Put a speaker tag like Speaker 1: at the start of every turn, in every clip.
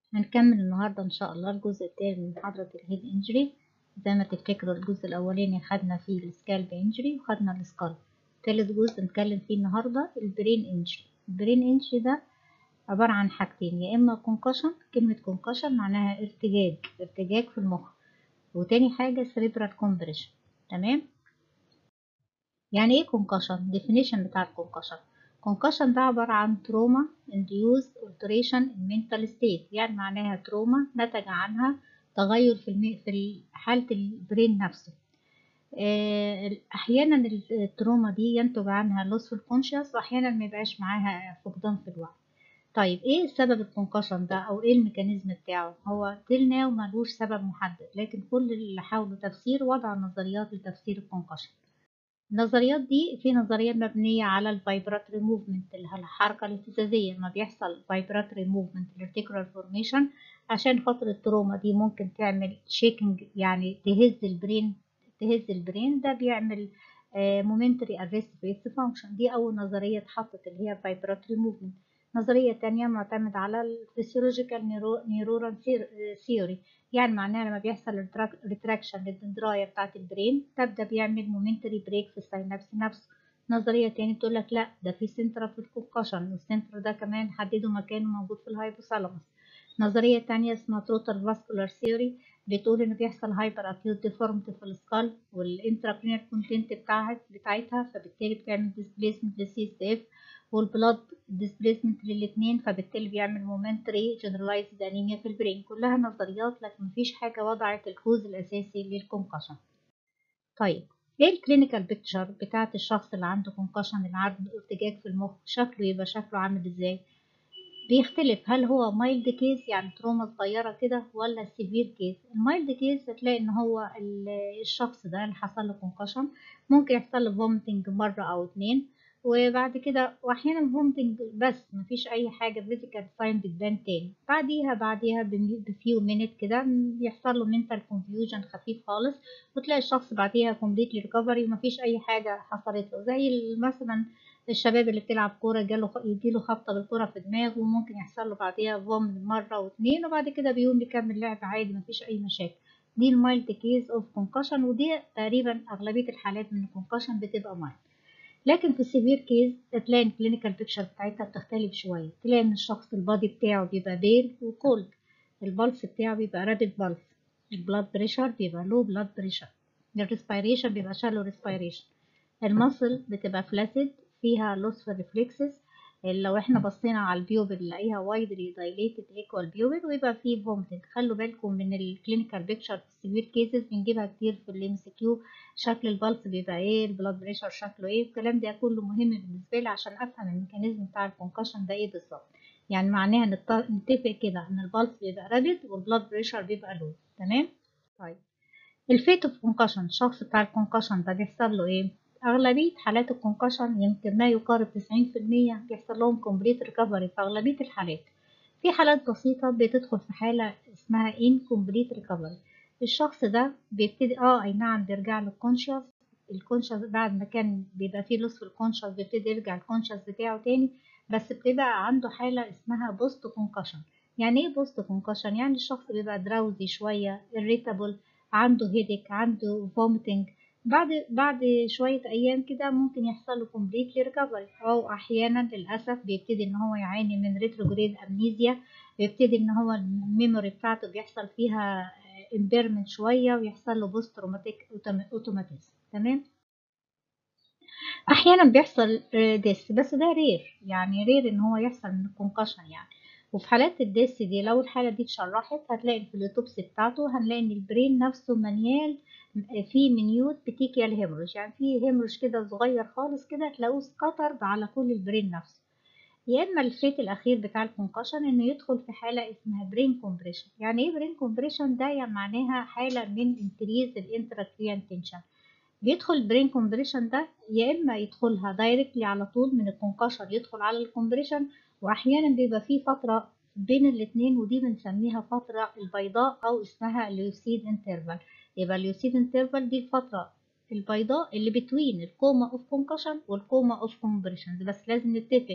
Speaker 1: هنكمل النهاردة إن شاء الله الجزء التاني من محاضرة الهيد انجري زي ما تفتكروا الجزء الأولاني خدنا فيه السكالب انجري وخدنا السكال تالت جزء نتكلم فيه النهاردة البرين انجري البرين انجري ده عبارة عن حاجتين يا إما كونكشن كلمة كونكشن معناها ارتجاج ارتجاج في المخ وتاني حاجة cerebral compression تمام يعني ايه كونكشن definition بتاع الكونكشن concussion ده عبارة عن trauma induced alteration in mental state يعني معناها تروما نتج عنها تغير في المي... في حالة البرين نفسه آه، أحيانا التروما دي ينتج عنها loss في الكونشيوس وأحيانا ما يبقاش معاها فقدان في الوعي طيب ايه سبب الكونكشن ده او ايه الميكانيزم بتاعه هو تيل ناو ملوش سبب محدد لكن كل اللي حاولوا تفسير وضع نظريات لتفسير الكونكشن النظريات دي في نظرية مبنية على الفايبراتوري موفمنت اللي هي الحركة الاهتزازية لما بيحصل فايبراتوري موفمنت الارتيكولار فورميشن عشان خاطر التروما دي ممكن تعمل شيكنج يعني تهز البرين تهز البرين ده بيعمل مومنتري ارست بيس فانكشن دي أول نظرية اتحطت اللي هي فايبراتوري موفمنت نظرية تانية معتمدة على الفسيولوجيكال نيورال ثيوري يعني معناها لما بيحصل ريتراكشن للدندراية بتاعة البرين تبدأ بيعمل مومنتري بريك في السينابس نفسه نظرية تاني تقول لك لا ده في سنترا في الكونكشن والسنترا ده كمان حددوا مكانه موجود في الهايبوثالاموس نظرية تانية اسمها توتال فاسكولار ثيوري بتقول ان بيحصل هايبر اكيوت ديفورمتي في السكال والانتراكرينال كونتنت بتاعها بتاعتها فبالتالي بتعمل ديسبليسمنت للسي اس اف والبلاد ديسبليسمنت للاثنين فبالتالي بيعمل مومنتري جنرالايزد انيميا في البرين كلها نظريات لكن مفيش حاجه وضعت الكوز الاساسي للكونكشن طيب ايه الكلينيكال بيكتشر بتاعت الشخص اللي عنده كونكشن اللي عنده ارتجاج في المخ شكله يبقى شكله عامل ازاي بيختلف هل هو مايلد كيس يعني تروما صغيرة كده ولا سيفير كيس المايلد كيس هتلاقي ان هو الشخص ده اللي حصل له كونكشن ممكن يحصل له فومتنج مرة او اتنين وبعد كده واحيانا فومتنج بس مفيش اي حاجه فيزيكال ساين بتبان تاني بعديها بعديها بفيو مينت كده بيحصل له منتال كونفيوجن خفيف خالص وتلاقي الشخص بعديها كومبليتلي ريكفري ومفيش اي حاجه حصلت له زي مثلا الشباب اللي بتلعب كوره جاله يجيله خبطه بالكوره في دماغه وممكن يحصل له بعديها فوم مره واتنين وبعد كده بيقوم يكمل لعب عادي مفيش اي مشاكل دي المايلد كيس اوف كونكشن ودي تقريبا اغلبيه الحالات من الكونكشن بتبقى مايلد لكن في السيفير كيس تلاقي الكلينيكال بيكتشر بتاعتها بتختلف شويه تلاقي ان الشخص البادي بتاعه بيبقى بيل وكولد البلس بتاعه بيبقى رابيد بلس البلاد بريشر بيبقى لو بلاد بريشر الريسبيريشن بيبقى شالو ريسبيريشن المصل بتبقى فلاسيد فيها لوس في الريفلكسز لو احنا بصينا على البيوبل نلاقيها وايدلي دايليتد ايكوال بيوبل ويبقى فيه فومتنج خلوا بالكم من الكلينيكال بيكتشر في السيفير كيسز بنجيبها كتير في الام سي كيو شكل البلس بيبقى ايه البلاد بريشر شكله ايه الكلام ده كله مهم بالنسبه لي عشان افهم الميكانيزم بتاع الكونكشن ده ايه بالظبط يعني معناها نتفق كده ان البلس بيبقى رابيد والبلاد بريشر بيبقى لو تمام طيب الفيت اوف كونكشن الشخص بتاع الكونكشن ده بيحصل له ايه أغلبية حالات الكونكشن يمكن ما يقارب 90% بيحصل لهم كومبليت ريكفري في أغلبية الحالات في حالات بسيطة بتدخل في حالة اسمها incomplete recovery الشخص ده بيبتدي اه اي نعم بيرجع له الكونشس الكونشس بعد ما كان بيبقى فيه لص في الكونشس بيبتدي يرجع الكونشس بتاعه تاني بس بتبقى عنده حالة اسمها بوست كونكشن يعني ايه بوست كونكشن يعني الشخص بيبقى دراوزي شوية irritable عنده هيديك عنده vomiting بعد بعد شوية أيام كده ممكن يحصل له كومبليتلي ريكفري أو أحيانا للأسف بيبتدي إن هو يعاني من ريتروجريد أمنيزيا بيبتدي إن هو الميموري بتاعته بيحصل فيها امبيرمنت شوية ويحصل له بوست تروماتيك أوتوماتيزم تمام أحيانا بيحصل ديس بس ده رير يعني رير إن هو يحصل من الكونكشن يعني وفي حالات الديس دي لو الحالة دي اتشرحت هتلاقي في الأوتوبسي بتاعته هنلاقي إن البرين نفسه مليان في منيوت بتيكيال هيموريج يعني في هيموريج كده صغير خالص كده تلاقوه سكترد على كل البرين نفسه يا اما الفيت الاخير بتاع الكونكشن انه يدخل في حاله اسمها برين كومبريشن يعني ايه برين كومبريشن ده يعني معناها حاله من انكريز الانتراكريان تنشن بيدخل البرين كومبريشن ده يا اما يدخلها دايركتلي على طول من الكونكشن يدخل على الكومبريشن واحيانا بيبقى في فتره بين الاتنين ودي بنسميها فتره البيضاء او اسمها ليوسيد انترفال يبقى اليوسيد انترفال دي الفترة البيضاء اللي بتوين الكوما اوف كونكشن والكوما اوف كومبريشن بس لازم نتفق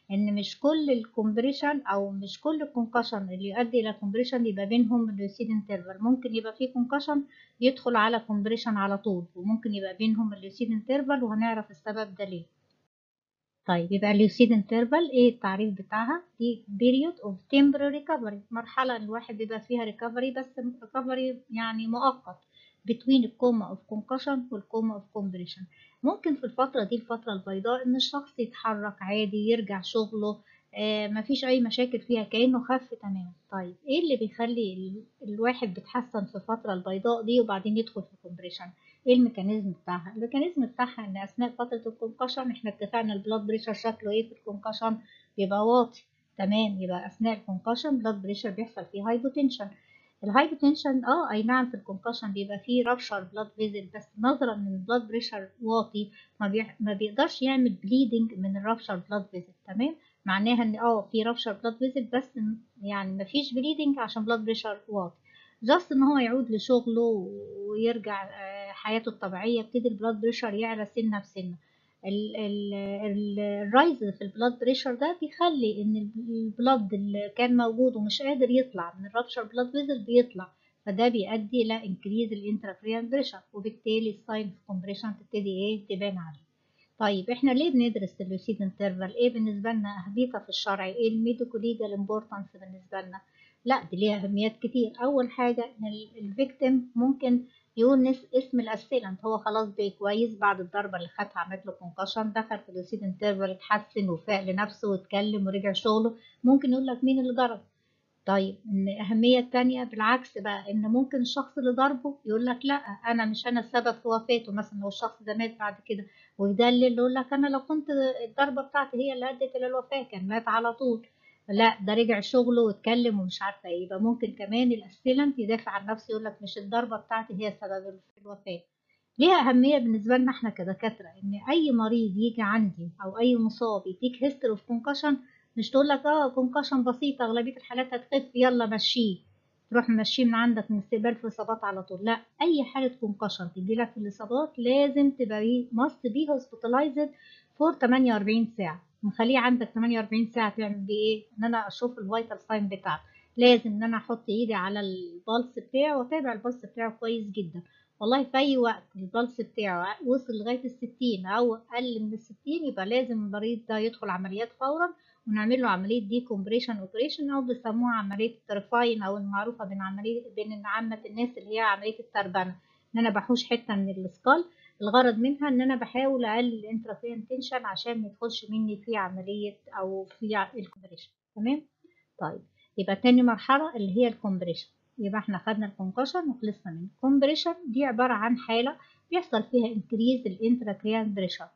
Speaker 1: ان مش كل الكومبريشن او مش كل الكونكشن اللي يؤدي الى كومبريشن يبقى بينهم اللوسيد انترفال ممكن يبقى في كونكشن يدخل على كومبريشن على طول وممكن يبقى بينهم اللوسيد انترفال وهنعرف السبب ده ليه طيب يبقى اللوسيد انترفال ايه التعريف بتاعها دي period of temporary recovery مرحلة الواحد بيبقى فيها recovery بس recovery يعني مؤقت between الكوما of concussion والكوما of compression ممكن في الفترة دي الفترة البيضاء ان الشخص يتحرك عادي يرجع شغله آه مفيش اي مشاكل فيها كأنه خف تماما طيب ايه اللي بيخلي ال... الواحد بيتحسن في الفترة البيضاء دي وبعدين يدخل في الكومبريشن ايه الميكانيزم بتاعها الميكانيزم بتاعها ان اثناء فترة الكونكشن احنا اتفقنا البلاد بريشر شكله ايه في الكونكشن بيبقى واطي تمام يبقى اثناء الكونكشن البلاد بريشر بيحصل فيه هايبوتنشن الهايبوتنشن اه اي نعم في الكونكشن بيبقى فيه رابشر بلاد فيزل بس نظرا ان البلاد بريشر واطي ما, بي... ما بيقدرش يعمل بليدنج من الرابشر بلاد فيزل تمام معناها ان اه في رابشر بلاد فيزل بس يعني ما فيش بليدنج عشان بلاد بريشر واطي جاست ان هو يعود لشغله ويرجع حياته الطبيعيه يبتدي البلاد بريشر يعلى سنه بسنه الرايز في البلاد بريشر ده بيخلي ان البلاد اللي كان موجود ومش قادر يطلع من الرابشر بلاد فيزل بيطلع فده بيؤدي الى انكريز الانتراكريان بريشر وبالتالي الساين اوف كومبريشن تبتدي ايه تبان عليه طيب احنا ليه بندرس اللوسيد انترفال ايه بالنسبه لنا اهميتها في الشرع ايه الميديكو ليجال امبورتانس بالنسبه لنا لا دي ليها اهميات كتير اول حاجه ان الفيكتيم ممكن يقول اسم الاسيلنت هو خلاص بقى كويس بعد الضربه اللي خدها عملت له كونكشن دخل في اللوسيد انترفال اتحسن وفاق لنفسه واتكلم ورجع شغله ممكن يقول لك مين اللي ضرب طيب ان الاهميه التانية بالعكس بقى ان ممكن الشخص اللي ضربه يقول لك لا انا مش انا السبب في وفاته مثلا لو الشخص ده مات بعد كده ويدلل يقول لك انا لو كنت الضربه بتاعتي هي اللي ادت الى الوفاه كان مات على طول لا ده رجع شغله واتكلم ومش عارفه ايه يبقى ممكن كمان الاسيلنت يدافع عن نفسه يقول لك مش الضربه بتاعتي هي سبب الوفاه ليها اهميه بالنسبه لنا احنا كدكاتره ان اي مريض يجي عندي او اي مصاب يديك هيستوري اوف كونكشن مش تقول لك اه كونكشن بسيطه اغلبيه الحالات هتخف يلا مشيه تروح مشيه من عندك من استقبال في الاصابات على طول لا اي حاله كونكشن تجي لك في الاصابات لازم تبقى ماست بي هوسبيتالايزد فور 48 ساعه نخليه عندك 48 ساعة تعمل بيه ايه؟ ان انا اشوف الفيتال ساين بتاعته لازم ان انا احط ايدي على البلس بتاعه واتابع البلس بتاعه كويس جدا والله في اي وقت البلس بتاعه وصل لغاية الستين او اقل من الستين يبقى لازم المريض ده يدخل عمليات فورا ونعمل له عملية دي كومبريشن اوبريشن او بيسموها عملية الترفاين او المعروفة بين عملية بين عامة الناس اللي هي عملية التربنة ان انا بحوش حتة من السكال الغرض منها ان انا بحاول اقلل الانترافيرين تنشن عشان ما يدخلش مني في عمليه او في الكومبريشن تمام طيب يبقى تاني مرحله اللي هي الكومبريشن يبقى احنا خدنا الكونكشن وخلصنا منه الكومبريشن دي عباره عن حاله بيحصل فيها انكريز الانتراكريان بريشر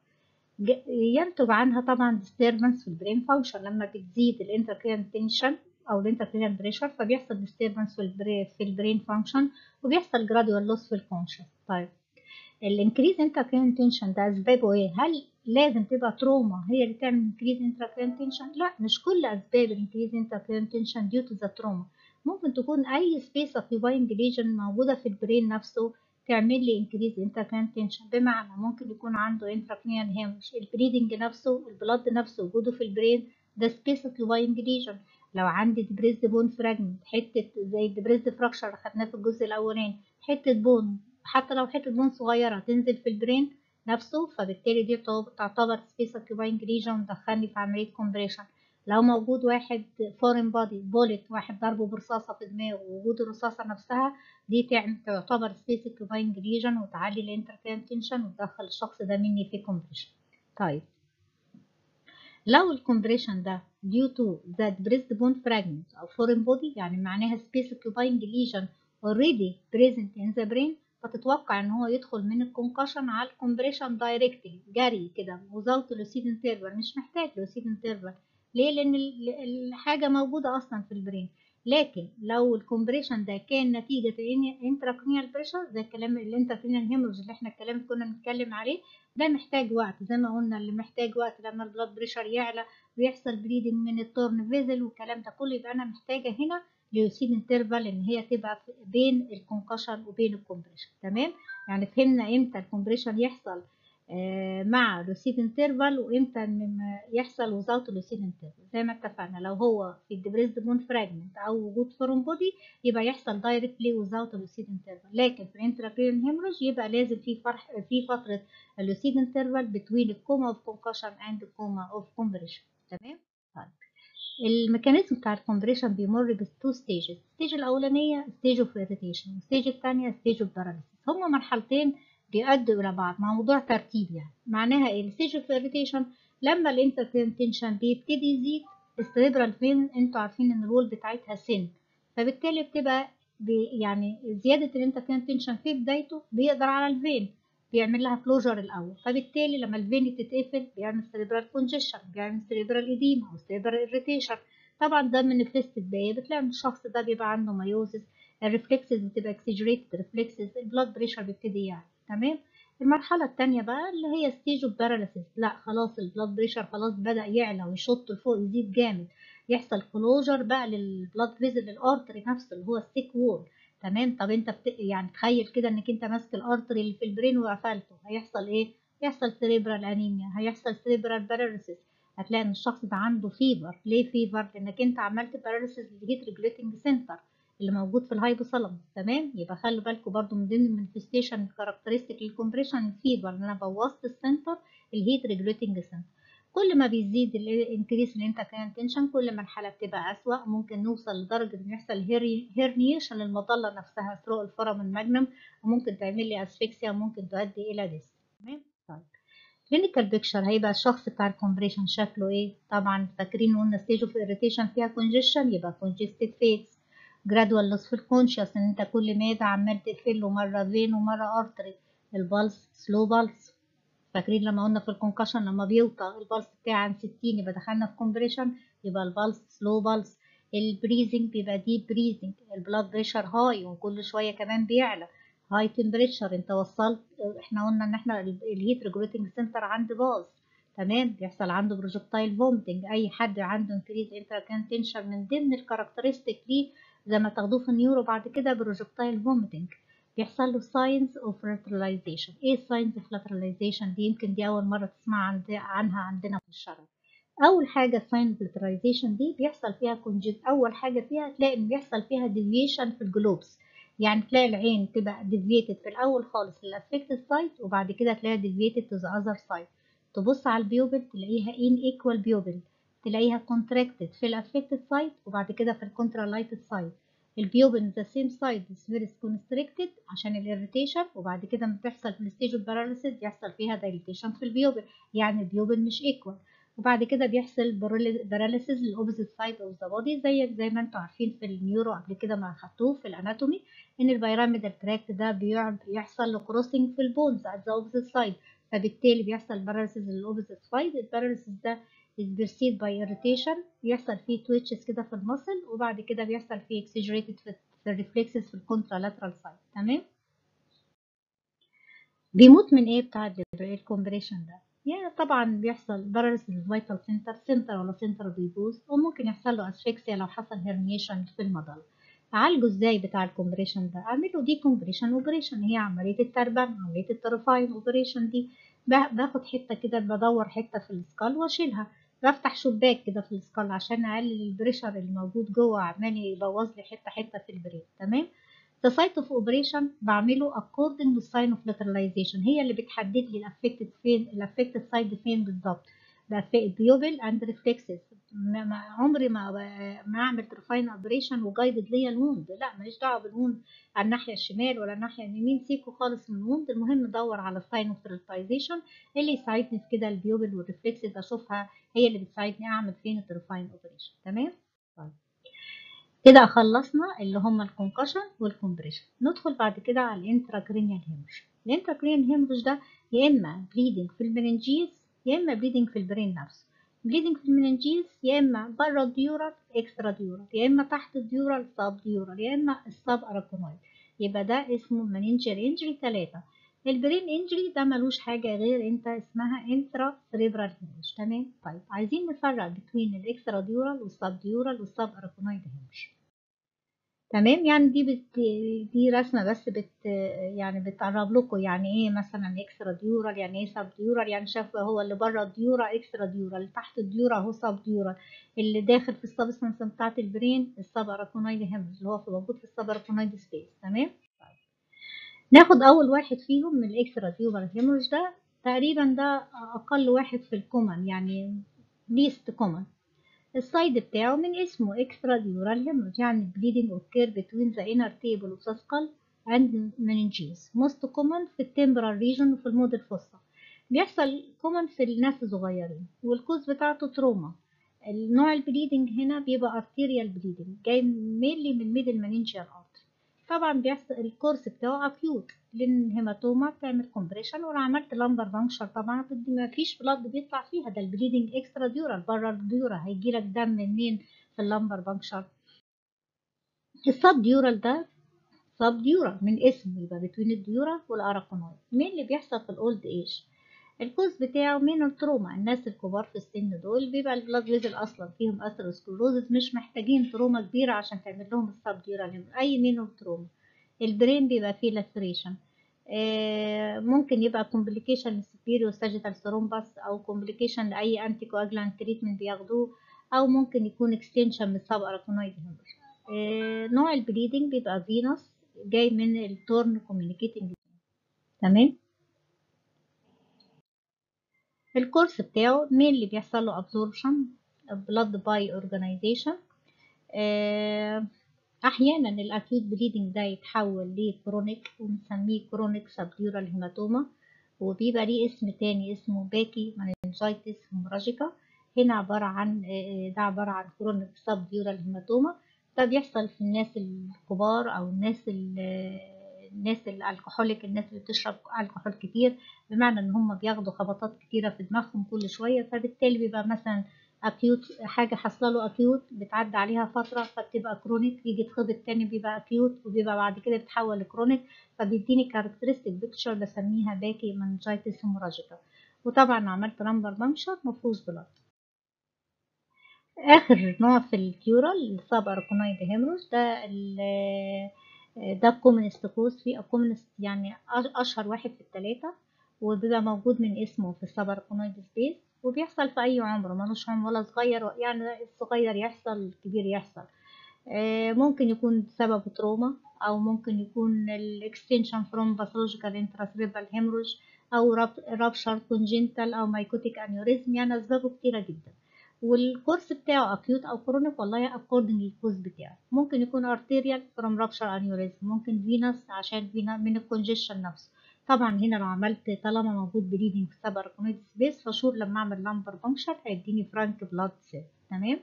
Speaker 1: ينتج عنها طبعا disturbance في البرين فانكشن لما بتزيد الانتراكريان تنشن او الانتراكريان بريشر فبيحصل disturbance في البرين في البرين فانكشن وبيحصل gradual loss في الكونشن طيب الانكريز انتراكرين تنشن ده اسبابه ايه هل لازم تبقى تروما هي اللي تعمل انكريز انتراكرين تنشن لا مش كل اسباب الانكريز انتراكرين تنشن ديو تو ذا تروما ممكن تكون اي سبيس اوكيباينج ليجن موجوده في البرين نفسه تعمل لي انكريز انتراكرين تنشن بمعنى ممكن يكون عنده انتراكرين هيمج البريدنج نفسه البلاد نفسه وجوده في البرين ده سبيس اوكيباينج ليجن لو عندي ديبريزد بون فراجمنت حته زي الديبريزد فراكشر خدناه في الجزء الاولاني حته بون حتى لو حته بون صغيره تنزل في البرين نفسه فبالتالي دي تعتبر سبيس اوكيباينج ريجن وتدخلني في عمليه كومبريشن لو موجود واحد فورين بادي بولت واحد ضربه برصاصه في دماغه ووجود الرصاصه نفسها دي تعتبر سبيس اوكيباينج ريجن وتعلي الانتركان تنشن وتدخل الشخص ده مني في كومبريشن طيب لو الكومبريشن ده due to the depressed bone fragment أو foreign body يعني معناها space occupying lesion already present in the brain فتتوقع ان هو يدخل من الكونكشن على الكومبريشن دايركتلي جري كده وزاوت لوسيد انترفال مش محتاج لوسيد انترفال ليه لان الحاجه موجوده اصلا في البرين لكن لو الكومبريشن ده كان نتيجه انتراكرينيال بريشر زي الكلام الانتراكرينيال هيمورج اللي احنا الكلام كنا بنتكلم عليه ده محتاج وقت زي ما قلنا اللي محتاج وقت لما البلاد بريشر يعلى ويحصل بليدنج من التورن فيزل والكلام ده كله يبقى انا محتاجه هنا ليوسيد انترفال ان هي تبقى بين الكونكشن وبين الكومبريشن تمام يعني فهمنا امتى الكومبريشن يحصل آه مع لوسيد انترفال وامتى يحصل without لوسيد انترفال زي ما اتفقنا لو هو في الدبريسد بون فراجمنت او وجود فورم بودي يبقى يحصل دايركتلي without لوسيد انترفال لكن في الانتراكرينال هيموريج يبقى لازم في فرح في فتره اللوسيد انترفال بتوين الكوما اوف كونكشن اند الكوما اوف كومبريشن تمام طيب الميكانيزم بتاع الكومبريشن بيمر بتو ستيجز الستيج الاولانيه ستيج اوف اريتيشن والستيج الثانيه ستيج اوف باراليسيس هما مرحلتين بيؤدوا الى بعض مع موضوع ترتيب يعني معناها ايه الستيج اوف اريتيشن لما الانترتنشن بيبتدي يزيد السريبرال فين انتوا عارفين ان الرول بتاعتها سن فبالتالي بتبقى يعني زياده الانترتنشن في بدايته بيقدر على الفين بيعمل لها كلوجر الاول فبالتالي لما الفين تتقفل بيعمل سريبرال كونجيشن بيعمل سريبرال ايديما او سريبرال اريتيشن طبعا ده مانيفستد بايه بتلاقي الشخص ده بيبقى عنده مايوزس الريفلكسز بتبقى اكسجريتد ريفلكسز البلاد بريشر بيبتدي يعني تمام المرحله الثانيه بقى اللي هي ستيج اوف باراليسيس لا خلاص البلاد بريشر خلاص بدا يعلى ويشط لفوق يزيد جامد يحصل كلوجر بقى للبلاد فيزل الارتري نفسه اللي هو السيك وول تمام طب انت بت... يعني تخيل كده انك انت ماسك الارتري اللي في البرين وقفلته هيحصل ايه يحصل سريبرال انيميا هيحصل سريبرال باراليسيس هتلاقي ان الشخص ده عنده فيبر ليه فيبر لانك انت عملت باراليسيس للهيت ريجوليتنج سنتر اللي موجود في الهايبوثالاموس تمام يبقى خلوا بالكم برضو من ضمن المانيفستيشن كاركترستيك للكومبريشن الفيبر ان انا بوظت السنتر الهيت ريجوليتنج سنتر كل ما بيزيد الانكريس الانتركرينال تنشن كل ما الحاله بتبقى اسوأ ممكن نوصل لدرجه ان يحصل هيرنيشن للمظله نفسها ثرو الفرامن ماجنم وممكن تعمل لي اسفكسيا وممكن تؤدي الى ديس تمام طيب كلينيكال بيكتشر هيبقى الشخص بتاع الكومبريشن شكله ايه طبعا فاكرين قلنا ستيج اوف اريتيشن فيها كونجيشن يبقى كونجستد فيس جرادوال لوس في الكونشس ان انت كل ماذا عمال تقفله مره فين ومره ارتري البلس سلو بلس فاكرين لما قلنا في الكونكشن لما بيوطى البلس بتاعي عن 60 يبقى دخلنا في كومبريشن يبقى البلس سلو بلس البريزنج بيبقى ديب بريزنج البلاد بريشر هاي وكل شويه كمان بيعلى هاي تمبريتشر انت وصلت احنا قلنا ان احنا الهيت ريجوليتنج سنتر عند باظ تمام بيحصل عنده بروجكتايل فومتنج اي حد عنده انكريز انتركان تنشن من ضمن الكاركترستيك ليه زي ما تاخدوه في النيورو بعد كده بروجكتايل فومتنج بيحصل له ساينز اوف لاتراليزيشن ايه ساينز اوف لاتراليزيشن دي يمكن دي اول مره تسمع عند عنها عندنا في الشرع اول حاجه الساينز لاتراليزيشن دي بيحصل فيها كونجيت اول حاجه فيها تلاقي ان بيحصل فيها ديفيشن في الجلوبس يعني تلاقي العين تبقى ديفيتد في الاول خالص للافكتد سايد وبعد كده تلاقيها ديفيتد تو ذا اذر سايد تبص على البيوبل تلاقيها ان ايكوال بيوبل تلاقيها كونتراكتد في الافكتد سايد وبعد كده في الكونترالايتد سايد البيوبل ذا سيم سايد فيرست كونستريكتد عشان الاريتيشن وبعد كده لما بتحصل في الستيج اوف باراليسيس يحصل فيها دايليتيشن في البيوبل يعني البيوبل مش ايكوال وبعد كده بيحصل باراليسيس للاوبوزيت سايد اوف ذا بودي زي زي ما انتم عارفين في النيورو قبل كده ما خدتوه في الاناتومي ان البيراميدال تراكت ده بيحصل له كروسنج في البونز ات ذا اوبوزيت سايد فبالتالي بيحصل باراليسيس للاوبوزيت سايد الباراليسيس ده is perceived by irritation بيحصل فيه twitches كده في المصل وبعد كده بيحصل فيه exaggerated في, في الريفلكسز في الكونترالاترال سايد تمام بيموت من ايه بتاع الكومبريشن ده يعني طبعا بيحصل باراليسيس الفيتال سنتر سنتر ولا سنتر بيبوظ وممكن يحصل له اسفكسيا لو حصل هيرنيشن في المظله اعالجه ازاي بتاع الكومبريشن ده اعمله دي كومبريشن اوبريشن هي عمليه التربان عمليه الترفاين اوبريشن دي باخد حته كده بدور حته في السكال واشيلها بفتح شباك كده في السكال عشان اقلل البريشر اللي موجود جوه عمال يبوظ لي حته حته في البرين تمام The site of operation بعمله according to sign of lateralization هي اللي بتحدد لي الافكتد فين الافكتد سايد فين بالظبط بيوبل اند ريفلكسز عمري ما ما اعمل ترفاين اوبريشن وجايدد ليا الوند لا ماليش دعوه بالوند على الناحيه الشمال ولا الناحيه اليمين سيكو خالص من الوند المهم ادور على الساين اوف تريتايزيشن اللي يساعدني في كده البيوبل والريفلكسز اشوفها هي اللي بتساعدني اعمل فين الترفاين اوبريشن تمام طيب كده خلصنا اللي هما الكونكشن والكمبريشن ندخل بعد كده على الانتراكرينيال هيموريج الانتراكرينيال هيموريج ده يا اما بليدنج في المننجيز يا اما بليدنج في البرين نفسه بليدنج في المننجيز يا اما بره الديورال اكسترا ديورال يا اما تحت الديورال سب ديورال يا اما السب اراكونويد يبقى ده اسمه مننجر انجري 3 البرين انجري ده ملوش حاجه غير انت اسمها انترا سريبرال هيموريج تمام طيب عايزين نفرق بين الاكسترا ديورال والسب ديورال والسب اراكونويد هيموريج تمام يعني دي بت... دي رسمه بس بت يعني بتقرب لكم يعني ايه مثلا اكسترا ديورال يعني ايه سب ديورال يعني شاف هو اللي بره الديورا اكسترا ديورال اللي تحت الديورا اهو سب ديورال اللي داخل في السبستانس بتاعت البرين السب اراكونويد هيمرج اللي هو في موجود في السب اراكونويد سبيس تمام ناخد اول واحد فيهم من الاكسترا ديورال هيمرج ده تقريبا ده اقل واحد في الكومن يعني ليست كومن السايد بتاعه من اسمه اكسترا ديورال هيموريج يعني bleeding occur between the inner table of the skull and meninges most common في التمبرال ريجن وفي المودل فوسا بيحصل common في الناس الصغيرين والكوز بتاعته تروما النوع البليدنج هنا بيبقى arterial bleeding جاي mainly من middle meningeal artery طبعا بيحصل الكورس بتاعه اكيوت لان الهيماتوما بتعمل كومبريشن ولو عملت لمبر بانكشر طبعا ما فيش بلاد بيطلع فيها ده البليدنج اكسترا ديورال بره الديورا هيجيلك دم منين في اللمبر بانكشر السب ديورال ده سب ديورال من اسمه يبقى بتوين الديورا والاراكونويد مين اللي بيحصل في الاولد ايج الكوز بتاعه من التروما الناس الكبار في السن دول بيبقى البلاد فيزل اصلا فيهم اثيروسكلروزس مش محتاجين تروما كبيره عشان تعمل لهم السب ديورال اي منهم تروما البرين بيبقى فيه لاتريشن آه ممكن يبقى كومبليكيشن سبيريو ساجيتال ثرومبس او كومبليكيشن لاي انتي كواجلانت تريتمنت بياخدوه او ممكن يكون اكستنشن من السب اراكونويد هيموريج آه نوع البليدنج بيبقى فينوس جاي من التورن كوميونيكيتنج تمام الكورس بتاعه مين اللي بيحصل له absorption blood by organization آه احيانا الاكيوت بليدنج ده يتحول لكرونيك ونسميه كرونيك سبديورال هيماتوما وبيبقى ليه اسم تاني اسمه باكي مانجايتس هيموراجيكا هنا عبارة عن ده عبارة عن كرونيك سبديورال هيماتوما ده بيحصل في الناس الكبار او الناس الناس الالكحوليك الناس اللي بتشرب الكحول كتير بمعنى ان هم بياخدوا خبطات كتيره في دماغهم كل شويه فبالتالي بيبقى مثلا اكيوت حاجه حاصله له اكيوت بتعدي عليها فتره فبتبقى كرونيك يجي يتخبط تاني بيبقى اكيوت وبيبقى بعد كده بيتحول لكرونيك فبيديني كاركترستيك بيكتشر بسميها باكي منجايتس هيموراجيكا وطبعا عملت لمبر بنكشر مفروض بلاد اخر نوع في الكيورال السب اركونايد هيمروج ده ده كومنست كوز في كومنست يعني اشهر واحد في الثلاثه وبيبقى موجود من اسمه في السب اركونايد سبيس وبيحصل في اي عمر ملوش عمر ولا صغير يعني الصغير يحصل الكبير يحصل ممكن يكون سبب تروما او ممكن يكون الاكستنشن فروم باثولوجيكال انتراسريبال هيمروج او رابشر كونجنتال او مايكوتيك انيوريزم يعني اسبابه كتيره جدا والكورس بتاعه اكيوت او كرونيك والله اكوردنج للكورس بتاعه ممكن يكون ارتيريال فروم رابشر انيوريزم ممكن فينس عشان فينا من الكونجيشن نفسه طبعا هنا لو عملت طالما موجود بليدنج في سبع رقمات سبيس فشور لما اعمل لامبر بانكشر هيديني فرانك بلاد سيل تمام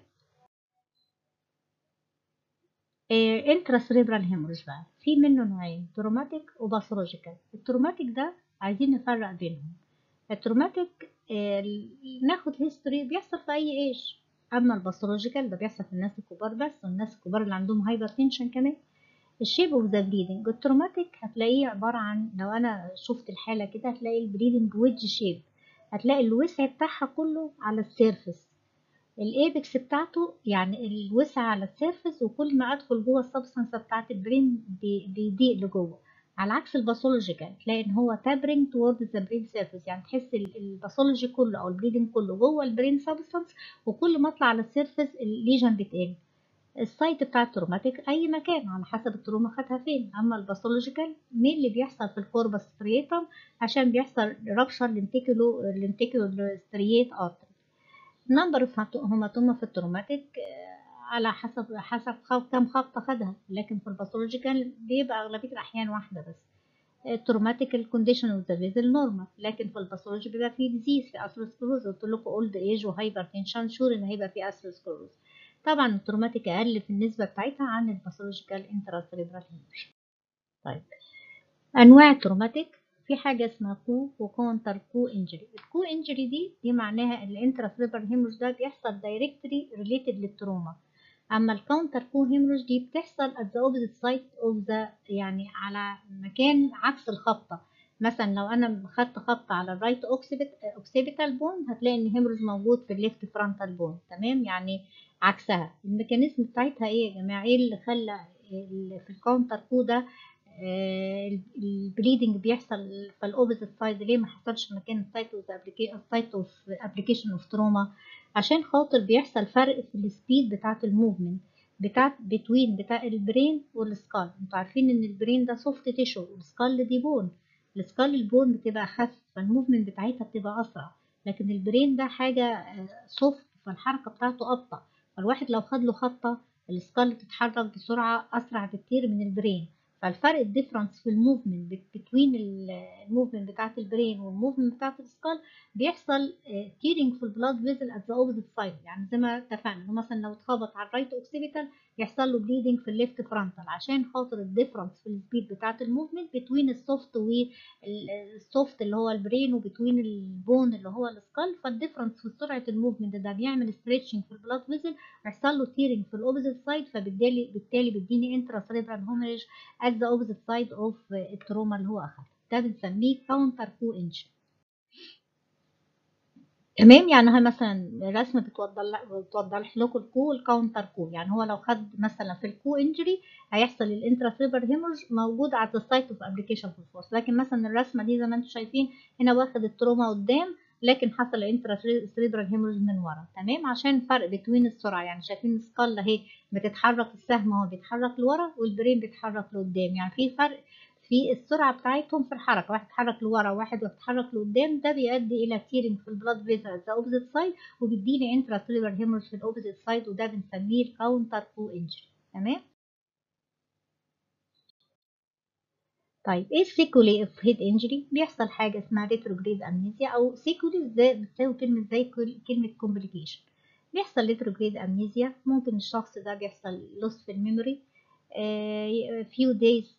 Speaker 1: إيه انترا سريبرال هيموريج بقى في منه نوعين تروماتيك وباثولوجيكال التروماتيك ده عايزين نفرق بينهم التروماتيك إيه ناخد هيستوري بيحصل في اي ايج اما الباثولوجيكال ده بيحصل في الناس الكبار بس والناس الكبار اللي عندهم هايبر تنشن كمان الشيب اوف ذا بليدنج التروماتيك هتلاقيه عبارة عن لو انا شفت الحالة كده هتلاقي البليدنج ويدج شيب هتلاقي الوسع بتاعها كله على السيرفس الايبكس بتاعته يعني الوسع على السيرفس وكل ما ادخل جوه السبستانس بتاعت البرين بيضيق لجوه على عكس الباثولوجيكال تلاقي ان هو تابرينج توورد ذا برين سيرفيس يعني تحس الباثولوجي كله او البليدنج كله جوه البرين سبستانس وكل ما اطلع على السيرفيس الليجن بتقل السايت بتاع التروماتيك اي مكان على حسب التروما خدها فين اما الباثولوجيكال مين اللي بيحصل في الكوربس ستريتم عشان بيحصل رابشر لنتيكولو لنتيكولو ستريت ارتري نمبر هيماتوما في التروماتيك على حسب حسب كم خبطة خدها لكن في الباثولوجيكال بيبقى أغلبية الأحيان واحدة بس التروماتيك الكونديشن اوف ذا فيزل نورمال لكن في الباثولوجي بيبقى فيه ديزيز في اثيروسكلوز قلت لكم اولد ايج وهايبر تنشن شور ان هيبقى فيه اثيروسكلوز طبعا التروماتيك اقل في النسبه بتاعتها عن الباثولوجيكال انتراسيريبرال هيموريج طيب انواع التروماتيك في حاجه اسمها كو وكونتر كو انجري الكو انجري دي دي معناها الانتراسيريبرال هيموريج ده بيحصل دايركتلي ريليتد للتروما اما الكاونتر كو هيموريج دي بتحصل at the opposite side of the يعني على مكان عكس الخبطه مثلا لو انا خدت خبطه على الرايت اوكسيبيتال بون هتلاقي ان الهيموريج موجود في الليفت فرونتال بون تمام يعني عكسها الميكانيزم بتاعتها ايه يا جماعه ايه اللي خلى ال- في الكاونتر كو ده البليدنج بيحصل في الاوبوزيت سايد ليه ما حصلش مكان السايت اوف السايت اوف ابلكيشن اوف تروما عشان خاطر بيحصل فرق في السبيد بتاعه الموفمنت بتاعت بتوين بتاع البرين والسكال انتوا عارفين ان البرين ده سوفت تيشو والسكال دي بون السكال البون بتبقى اخف فالموفمنت بتاعتها بتبقى اسرع لكن البرين ده حاجه سوفت فالحركه بتاعته ابطا فالواحد لو خد له خطه السكال تتحرك بسرعه اسرع بكتير من البرين فالفرق الديفرنس في الموفمنت بتوين الموفمنت بتاعت البرين والموفمنت بتاعت السكال بيحصل تيرنج في البلاد فيزل ات ذا اوبوزيت سايد يعني زي ما اتفقنا مثلا لو اتخبط على الرايت اوكسيبيتال يحصل له بليدنج في الليفت فرونتال عشان خاطر الديفرنس في السبيد بتاعت الموفمنت بتوين السوفت والسوفت اللي هو البرين وبتوين البون اللي هو السكال فالديفرنس في سرعه الموفمنت ده بيعمل ستريتشنج في البلاد فيزل يحصل له تيرنج في الاوبوزيت سايد فبالتالي بالتالي بيديني انترا سيريبرال هومريج at the opposite side of التروما اللي هو أخذ ده بنسميه counter co injury تمام يعني هي مثلا الرسمة بتوضح بتوضح لكم الكو والكاونتر كو يعني هو لو خد مثلا في الكو انجري هيحصل الانتراسيبر هيمورج موجود على السايت اوف ابلكيشن في الفورس لكن مثلا الرسمة دي زي ما انتم شايفين هنا واخد التروما قدام لكن حصل انتراسيريبرال هيمورج من ورا تمام عشان فرق بين السرعه يعني شايفين السكال اهي بتتحرك السهم اهو بيتحرك لورا والبرين بيتحرك لقدام يعني في فرق في السرعه بتاعتهم في الحركه واحد اتحرك لورا وواحد اتحرك لقدام ده بيؤدي الى تيرنج في البلاد فيزل ذا اوبوزيت سايد وبيديني انتراسيريبرال هيمورج في الاوبوزيت سايد وده بنسميه الكاونتر كو انجري تمام طيب ايه السيكولي اوف هيد انجري بيحصل حاجه اسمها ريتروجريد امنيزيا او سيكولي زي بتساوي كلمه زي كلمه كومبليكيشن بيحصل ريتروجريد امنيزيا ممكن الشخص ده بيحصل لوس في الميموري فيو دايز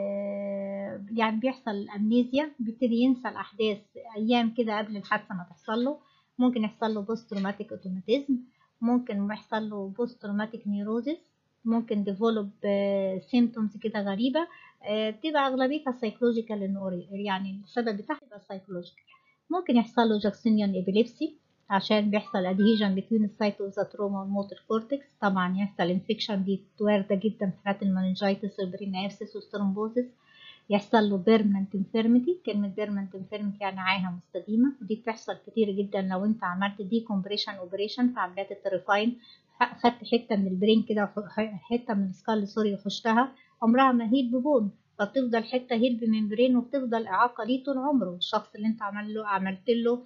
Speaker 1: يعني بيحصل امنيزيا بيبتدي ينسى الاحداث ايام كده قبل الحادثه ما تحصل له ممكن يحصل له بوست تروماتيك اوتوماتيزم ممكن يحصل له بوست تروماتيك نيوروزيس ممكن ديفلوب سيمتومز كده غريبه بتبقى اغلبيتها سايكولوجيكال يعني السبب بتاعها يبقى سايكولوجيكال ممكن يحصل له جاكسونيان ابيليبسي عشان بيحصل ادهيجن بين السايت اوف ذا تروما والموتور كورتكس طبعا يحصل انفكشن دي وارده جدا في حالات المننجايتس والبرينايفسس والسترومبوزيس يحصل له بيرمننت انفيرميتي كلمة بيرمننت انفيرميتي يعني عاهة مستديمة ودي بتحصل كتير جدا لو انت عملت دي كومبريشن اوبريشن في عمليات التريفاين خدت حتة من البرين كده حتة من السكال سوري وخشتها عمرها ما هيل ببون فبتفضل حته هيل بممبرين وبتفضل اعاقه ليه طول عمره الشخص اللي انت عمل له عملت له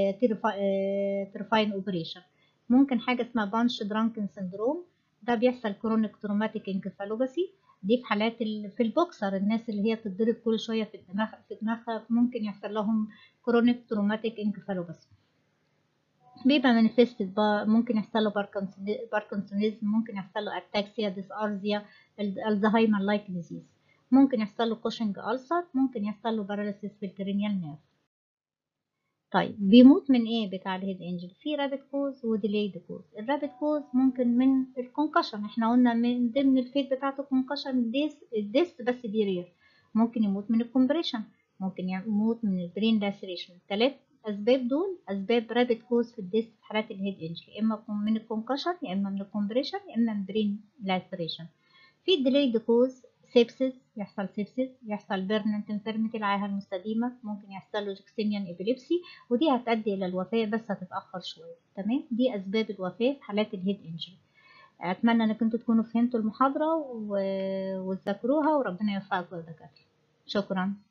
Speaker 1: ترفاين اوبريشن ممكن حاجه اسمها بانش درانكن سندروم ده بيحصل كرونيك تروماتيك انكفالوباسي دي في حالات في البوكسر الناس اللي هي بتتضرب كل شويه في الدماغ في دماغها ممكن يحصل لهم كرونيك تروماتيك انكفالوباسي بيبقى مانيفستد ممكن يحصل له باركنسونيزم ممكن يحصل له اتاكسيا ديسارزيا الزهايمر لايك ديزيز ممكن يحصل له كوشنج ألسر ممكن يحصل له باراليسيس في الكرينيال نيرف طيب بيموت من ايه بتاع الهيد انجل في رابت كوز وديليد كوز الرابت كوز ممكن من الكونكشن احنا قلنا من ضمن الفيت بتاعته كونكشن ديس الديس بس دي رير ممكن يموت من الكومبريشن ممكن يموت من البرين لاسريشن الثلاث اسباب دول اسباب رابت كوز في الديس في حالات الهيد انجل يا اما من الكونكشن يا اما من الكومبريشن يا اما من البرين لاسريشن في الديليد كوز سيبسس يحصل سيبسس يحصل بيرننت انفيرميتي العاهة المستديمة ممكن يحصل له جكسينيان ابيليبسي ودي هتؤدي الى الوفاة بس هتتأخر شوية تمام دي اسباب الوفاة في حالات الهيد انجري اتمنى انكم انتوا تكونوا فهمتوا المحاضرة وتذاكروها وربنا يوفقكم يا دكاترة شكرا